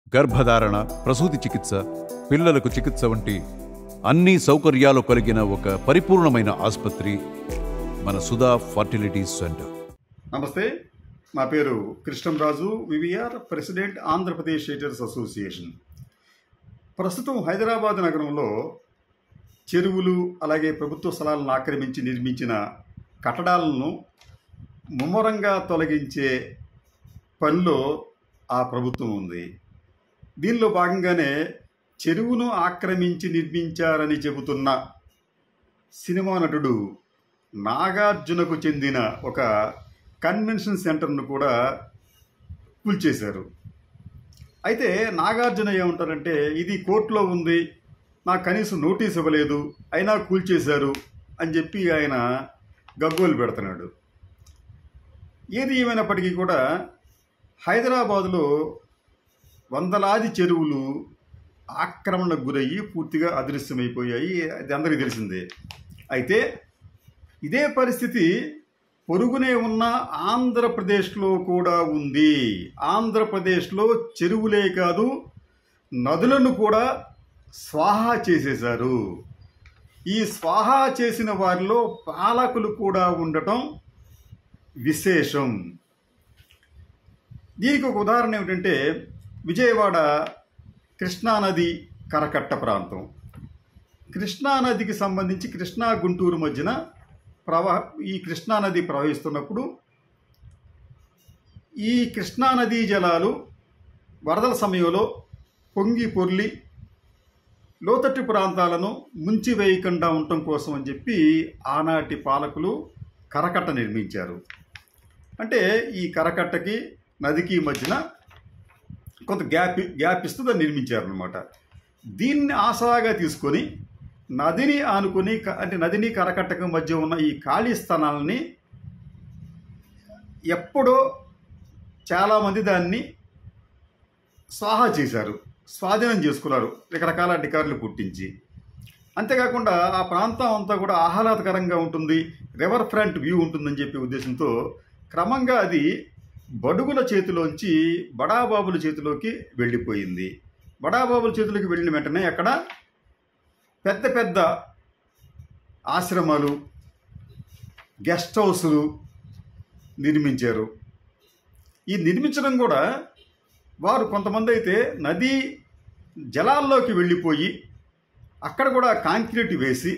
గర్భధారణ ప్రసూతి చికిత్స పిల్లలకు చికిత్స వంటి అన్ని సౌకర్యాలు కలిగిన ఒక పరిపూర్ణమైన ఆసుపత్రి మన సుధా ఫర్టిలిటీ సెంటర్ నమస్తే నా పేరు Krishnamraju VVR president Andhra Pradesh editors association ప్రస్తుతం హైదరాబాద్ నగరంలో చెరువులు అలాగే ప్రభుత్వ స్థలాలను ఆక్రమించి నిర్మించిన కట్టడాలను ముమ్మరంగా తొలగించే పనిలో ఆ ప్రభుత్వం ఉంది దీనిలో భాగంగానే చెరువును ఆక్రమించి నిర్మించారని చెబుతున్న సినిమా నటుడు నాగార్జునకు చెందిన ఒక కన్వెన్షన్ సెంటర్ను కూడా కూల్చేశారు అయితే నాగార్జున ఏమంటారంటే ఇది కోర్టులో ఉంది నాకు కనీసం నోటీస్ ఇవ్వలేదు అయినా కూల్చేశారు అని చెప్పి ఆయన గగ్గోలు పెడుతున్నాడు ఏది ఏమైనప్పటికీ కూడా హైదరాబాదులో వందలాది చెరువులు ఆక్రమణకు గురయ్యి పూర్తిగా అదృశ్యమైపోయాయి అది అందరికీ తెలిసిందే అయితే ఇదే పరిస్థితి పొరుగునే ఉన్న ఆంధ్రప్రదేశ్లో కూడా ఉంది ఆంధ్రప్రదేశ్లో చెరువులే కాదు నదులను కూడా స్వాహా చేసేశారు ఈ స్వాహా చేసిన వారిలో పాలకులు కూడా ఉండటం విశేషం దీనికి ఒక ఉదాహరణ ఏమిటంటే విజయవాడ కృష్ణానది కరకట్ట ప్రాంతం కృష్ణానదికి సంబంధించి కృష్ణా గుంటూరు మధ్యన ప్రవా ఈ కృష్ణానది ప్రవహిస్తున్నప్పుడు ఈ కృష్ణానదీ జలాలు వరదల సమయంలో పొంగి పొర్లి లోతట్టు ప్రాంతాలను ముంచివేయకుండా ఉండటం కోసం అని చెప్పి ఆనాటి పాలకులు కరకట్ట నిర్మించారు అంటే ఈ కరకట్టకి నదికి మధ్యన కొంత గ్యాప్ గ్యాప్ ఇస్తూ దాన్ని నిర్మించారనమాట దీన్ని ఆసరాగా తీసుకొని నదిని ఆనుకొని క- అంటే నదిని కరకట్టకు మధ్య ఉన్న ఈ ఖాళీ స్థానాలని ఎప్పుడో చాలామంది దాన్ని స్వాహా చేశారు స్వాధీనం చేసుకున్నారు రకరకాల అధికారులు పుట్టించి అంతేకాకుండా ఆ ప్రాంతం అంతా కూడా ఆహ్లాదకరంగా ఉంటుంది రివర్ ఫ్రంట్ వ్యూ ఉంటుందని చెప్పే ఉద్దేశంతో క్రమంగా అది బడుగుల చేతిలోంచి బడాబాబుల చేతిలోకి వెళ్ళిపోయింది బడాబాబుల చేతిలోకి వెళ్ళిన వెంటనే అక్కడ పెద్ద పెద్ద ఆశ్రమాలు గెస్ట్ హౌసులు నిర్మించారు ఈ నిర్మించడం కూడా వారు కొంతమంది అయితే నదీ జలాల్లోకి వెళ్ళిపోయి అక్కడ కూడా కాంక్రీట్ వేసి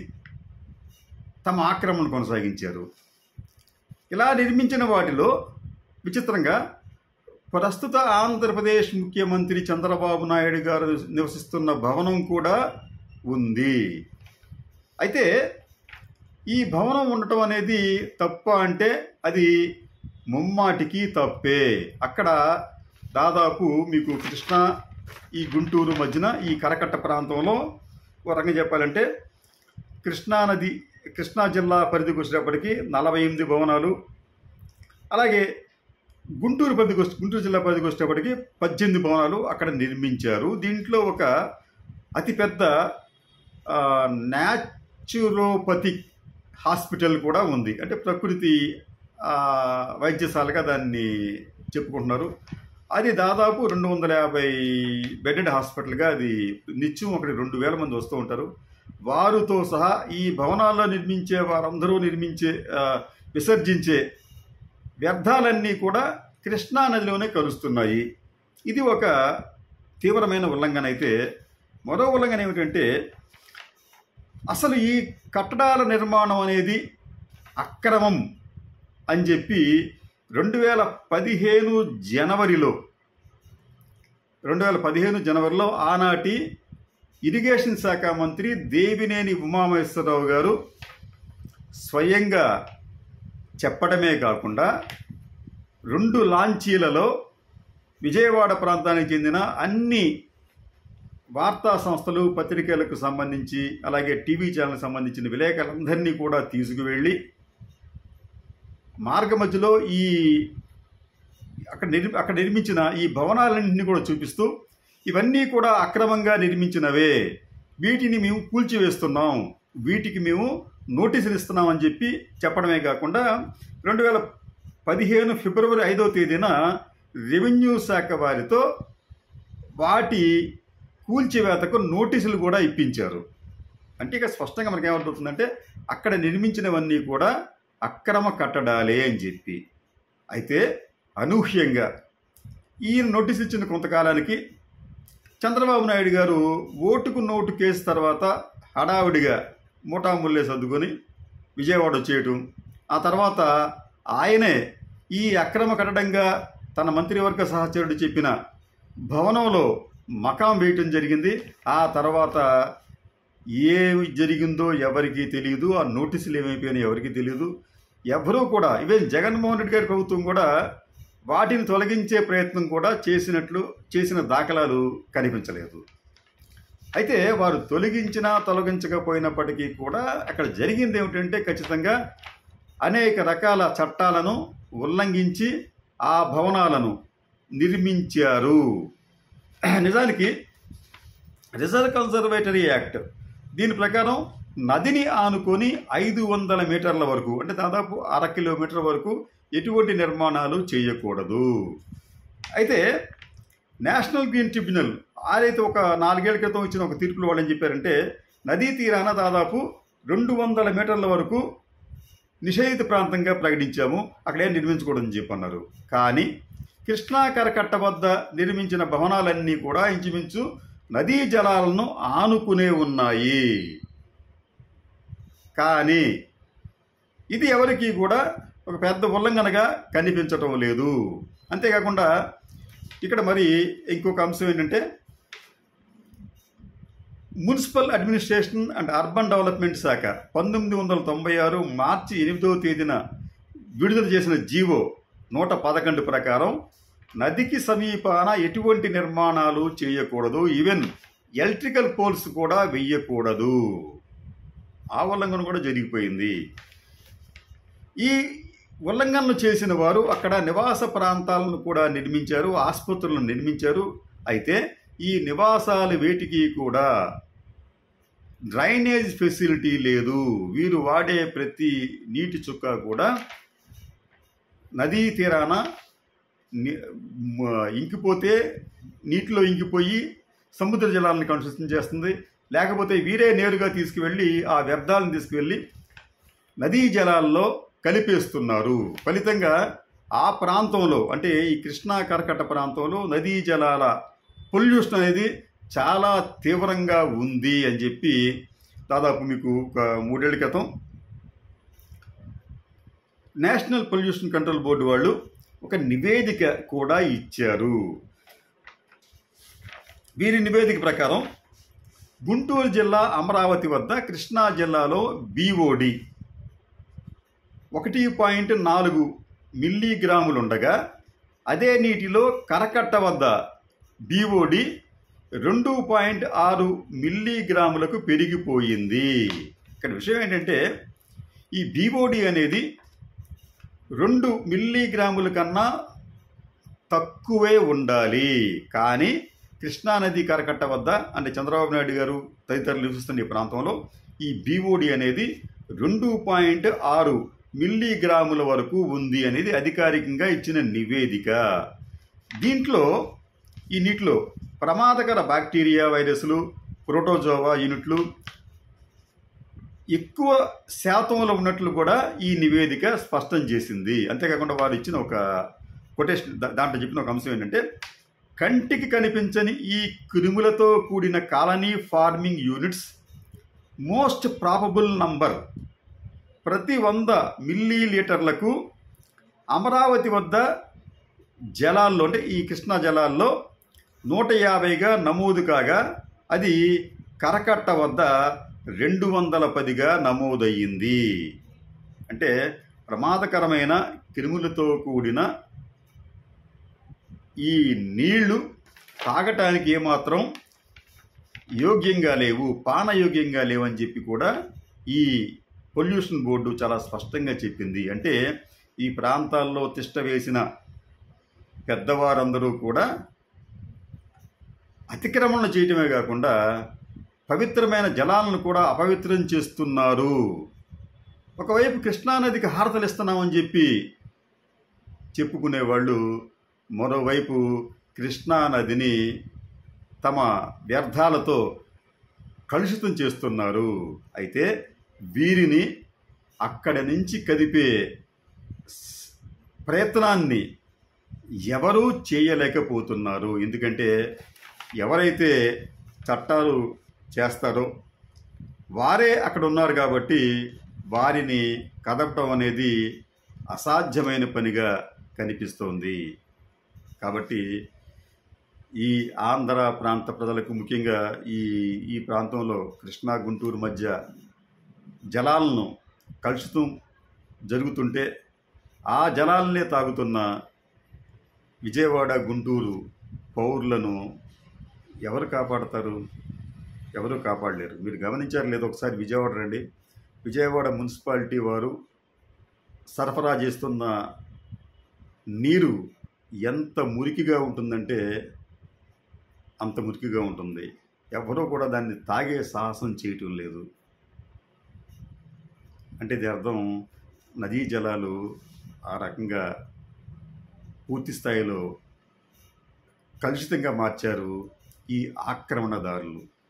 తమ ఆక్రమణ కొనసాగించారు ఇలా నిర్మించిన వాటిలో విచిత్రంగా ప్రస్తుత ఆంధ్రప్రదేశ్ ముఖ్యమంత్రి చంద్రబాబు నాయుడు గారు నివసిస్తున్న భవనం కూడా ఉంది అయితే ఈ భవనం ఉండటం అనేది తప్ప అంటే అది ముమ్మాటికి తప్పే అక్కడ దాదాపు మీకు కృష్ణా ఈ గుంటూరు మధ్యన ఈ కరకట్ట ప్రాంతంలో ఒక రకంగా చెప్పాలంటే కృష్ణానది కృష్ణా జిల్లా పరిధికి వచ్చేటప్పటికి నలభై ఎనిమిది భవనాలు అలాగే గుంటూరు పరిధికి వచ్చి గుంటూరు జిల్లా పరిధికి వచ్చేటప్పటికి పద్దెనిమిది భవనాలు అక్కడ నిర్మించారు దీంట్లో ఒక అతిపెద్ద ఆ, న్యాచురోపతి హాస్పిటల్ కూడా ఉంది అంటే ప్రకృతి ఆ, వైద్యశాలగా దాన్ని చెప్పుకుంటున్నారు అది దాదాపు రెండు వందల యాభై బెడెడ్ హాస్పిటల్గా అది నిత్యం ఒకటి రెండు వేల మంది వస్తూ ఉంటారు వారితో సహా ఈ భవనాల్లో నిర్మించే వారందరూ నిర్మించే ఆ, విసర్జించే వ్యర్థాలన్నీ కూడా కృష్ణా నదిలోనే కలుస్తున్నాయి ఇది ఒక తీవ్రమైన ఉల్లంఘన అయితే మరో ఉల్లంఘన ఏమిటంటే అసలు ఈ కట్టడాల నిర్మాణం అనేది అక్రమం అని చెప్పి రెండు వేల పదిహేను జనవరిలో రెండు వేల పదిహేను జనవరిలో ఆనాటి ఇరిగేషన్ శాఖ మంత్రి దేవినేని ఉమామహేశ్వరరావు గారు స్వయంగా చెప్పడమే కాకుండా రెండు లాంచీలలో విజయవాడ ప్రాంతానికి చెందిన అన్ని వార్తా సంస్థలు పత్రికలకు సంబంధించి అలాగే టీవీ ఛానల్కి సంబంధించిన విలేకరులందరినీ కూడా తీసుకువెళ్ళి మార్గ మధ్యలో ఈ అక్కడ నిర్మి అక్కడ నిర్మించిన ఈ భవనాలన్నింటినీ కూడా చూపిస్తూ ఇవన్నీ కూడా అక్రమంగా నిర్మించినవే వీటిని మేము కూల్చివేస్తున్నాం వీటికి మేము నోటీసులు ఇస్తున్నాం అని చెప్పి చెప్పడమే కాకుండా రెండు వేల పదిహేను ఫిబ్రవరి ఐదవ తేదీన రెవెన్యూ శాఖ వారితో వాటి కూల్చివేతకు నోటీసులు కూడా ఇప్పించారు అంటే ఇక స్పష్టంగా మనకి ఏమవుతుందంటే అక్కడ నిర్మించినవన్నీ కూడా అక్రమ కట్టడాలే అని చెప్పి అయితే అనూహ్యంగా ఈయన నోటీస్ ఇచ్చిన కొంతకాలానికి చంద్రబాబు నాయుడు గారు ఓటుకు నోటు కేసు తర్వాత హడావిడిగా మూటాముల్లే సర్దుకొని విజయవాడ వచ్చేయటం ఆ తర్వాత ఆయనే ఈ అక్రమ కట్టడంగా తన మంత్రివర్గ సహచరుడు చెప్పిన భవనంలో మకాం వేయటం జరిగింది ఆ తర్వాత ఏమి జరిగిందో ఎవరికీ తెలియదు ఆ నోటీసులు ఏమైపోయినాయో ఎవరికీ తెలియదు ఎవరూ కూడా ఈవెన్ జగన్మోహన్ రెడ్డి గారి ప్రభుత్వం కూడా వాటిని తొలగించే ప్రయత్నం కూడా చేసినట్లు చేసిన దాఖలాలు కనిపించలేదు అయితే వారు తొలగించినా తొలగించకపోయినప్పటికీ కూడా అక్కడ జరిగింది ఏమిటంటే ఖచ్చితంగా అనేక రకాల చట్టాలను ఉల్లంఘించి ఆ భవనాలను నిర్మించారు నిజానికి రిజర్వ్ కన్జర్వేటరీ యాక్ట్ దీని ప్రకారం నదిని ఆనుకొని ఐదు వందల మీటర్ల వరకు అంటే దాదాపు అర కిలోమీటర్ వరకు ఎటువంటి నిర్మాణాలు చేయకూడదు అయితే నేషనల్ గ్రీన్ ట్రిబ్యునల్ ఆరైతే ఒక నాలుగేళ్ల క్రితం ఇచ్చిన ఒక తీర్పులో వాళ్ళు ఏం చెప్పారంటే నదీ తీరాన దాదాపు రెండు వందల మీటర్ల వరకు నిషేధిత ప్రాంతంగా ప్రకటించాము అక్కడ ఏం నిర్మించకూడదని చెప్పన్నారు కానీ కృష్ణా కరకట్ట వద్ద నిర్మించిన భవనాలన్నీ కూడా ఇంచుమించు నదీ జలాలను ఆనుకునే ఉన్నాయి కానీ ఇది ఎవరికి కూడా ఒక పెద్ద ఉల్లంఘనగా కనిపించటం లేదు అంతేకాకుండా ఇక్కడ మరి ఇంకొక అంశం ఏంటంటే municipal administration and urban development శాఖ పంతొమ్మిది వందల తొంభై ఆరు మార్చి ఎనిమిదవ తేదీన విడుదల చేసిన జీవో నూట పదకొండు ప్రకారం నదికి సమీపాన ఎటువంటి నిర్మాణాలు చేయకూడదు ఈవెన్ ఎలక్ట్రికల్ పోల్స్ కూడా వెయ్యకూడదు ఆ ఉల్లంఘన కూడా జరిగిపోయింది ఈ ఉల్లంఘనలు చేసిన వారు అక్కడ నివాస ప్రాంతాలను కూడా నిర్మించారు ఆసుపత్రులను నిర్మించారు అయితే ఈ నివాసాలు వేటికి కూడా డ్రైనేజ్ ఫెసిలిటీ లేదు వీరు వాడే ప్రతి నీటి చుక్క కూడా నదీ తీరాన ని- మ- ఇంకిపోతే నీటిలో ఇంకిపోయి సముద్ర జలాలను కలుషితం చేస్తుంది లేకపోతే వీరే నేరుగా తీసుకువెళ్ళి ఆ వ్యర్థాలను తీసుకువెళ్ళి నదీ జలాల్లో కలిపేస్తున్నారు ఫలితంగా ఆ ప్రాంతంలో అంటే ఈ కృష్ణా కరకట్ట ప్రాంతంలో నదీ జలాల పొల్యూషన్ అనేది చాలా తీవ్రంగా ఉంది అని చెప్పి దాదాపు మీకు ఒక మూడేళ్ల క్రితం నేషనల్ పొల్యూషన్ కంట్రోల్ బోర్డు వాళ్ళు ఒక నివేదిక కూడా ఇచ్చారు వీరి నివేదిక ప్రకారం గుంటూరు జిల్లా అమరావతి వద్ద కృష్ణా జిల్లాలో బీఓడి ఒకటి పాయింట్ నాలుగు మిల్లీగ్రాములు ఉండగా అదే నీటిలో కరకట్ట వద్ద బీఓడి రెండు పాయింట్ ఆరు మిల్లీగ్రాములకు పెరిగిపోయింది ఇక్కడ విషయం ఏంటంటే ఈ బీఓడి అనేది రెండు మిల్లీగ్రాముల కన్నా తక్కువే ఉండాలి కానీ కృష్ణానది కరకట్ట వద్ద అంటే చంద్రబాబు నాయుడు గారు తదితరులు నివసిస్తున్న ఈ ప్రాంతంలో ఈ బీఓడి అనేది రెండు పాయింట్ ఆరు మిల్లీగ్రాముల వరకు ఉంది అనేది అధికారికంగా ఇచ్చిన నివేదిక దీంట్లో ఈ నీటిలో ప్రమాదకర బ్యాక్టీరియా వైరస్లు ప్రోటోజోవా యూనిట్లు ఎక్కువ శాతంలో ఉన్నట్లు కూడా ఈ నివేదిక స్పష్టం చేసింది అంతేకాకుండా వారు ఇచ్చిన ఒక కొటేషన్ దా- దాంట్లో చెప్పిన ఒక అంశం ఏంటంటే కంటికి కనిపించని ఈ క్రిములతో కూడిన colony forming units most probable number ప్రతి వంద మిల్లీ లీటర్లకు అమరావతి వద్ద జలాల్లో అంటే ఈ కృష్ణా జలాల్లో నూట యాభైగా నమోదు కాగా అది కరకట్ట వద్ద రెండు వందల పదిగా నమోదయ్యింది అంటే ప్రమాదకరమైన క్రిములతో కూడిన ఈ నీళ్లు తాగటానికి ఏమాత్రం యోగ్యంగా లేవు పానయోగ్యంగా లేవని చెప్పి కూడా ఈ పొల్యూషన్ బోర్డు చాలా స్పష్టంగా చెప్పింది అంటే ఈ ప్రాంతాల్లో తిష్ట వేసిన పెద్దవారందరూ కూడా అతిక్రమణ చేయటమే కాకుండా పవిత్రమైన జలాలను కూడా అపవిత్రం చేస్తున్నారు ఒకవైపు కృష్ణానదికి హారతలు ఇస్తున్నామని చెప్పి చెప్పుకునేవాళ్ళు మరోవైపు కృష్ణానదిని తమ వ్యర్థాలతో కలుషితం చేస్తున్నారు అయితే వీరిని అక్కడి నుంచి కదిపే స్- ప్రయత్నాన్ని ఎవరూ చేయలేకపోతున్నారు ఎందుకంటే ఎవరైతే చట్టాలు చేస్తారో వారే అక్కడ ఉన్నారు కాబట్టి వారిని కదపటం అనేది అసాధ్యమైన పనిగా కనిపిస్తోంది కాబట్టి ఈ ఆంధ్ర ప్రాంత ప్రజలకు ముఖ్యంగా ఈ ఈ ప్రాంతంలో కృష్ణా గుంటూరు మధ్య జలాలను కలుషితం జరుగుతుంటే ఆ జలాలనే తాగుతున్న విజయవాడ గుంటూరు పౌరులను ఎవరు కాపాడతారు ఎవరు కాపాడలేరు మీరు గమనించారు లేదో ఒకసారి విజయవాడ రండి విజయవాడ మున్సిపాలిటీ వారు సరఫరా చేస్తున్న నీరు ఎంత మురికిగా ఉంటుందంటే అంత మురికిగా ఉంటుంది ఎవరూ కూడా దాన్ని తాగే సాహసం చేయటం లేదు అంటే ఇది అర్థం నదీ జలాలు ఆ రకంగా పూర్తి స్థాయిలో కలుషితంగా మార్చారు ఈ ఆక్రమణదారులు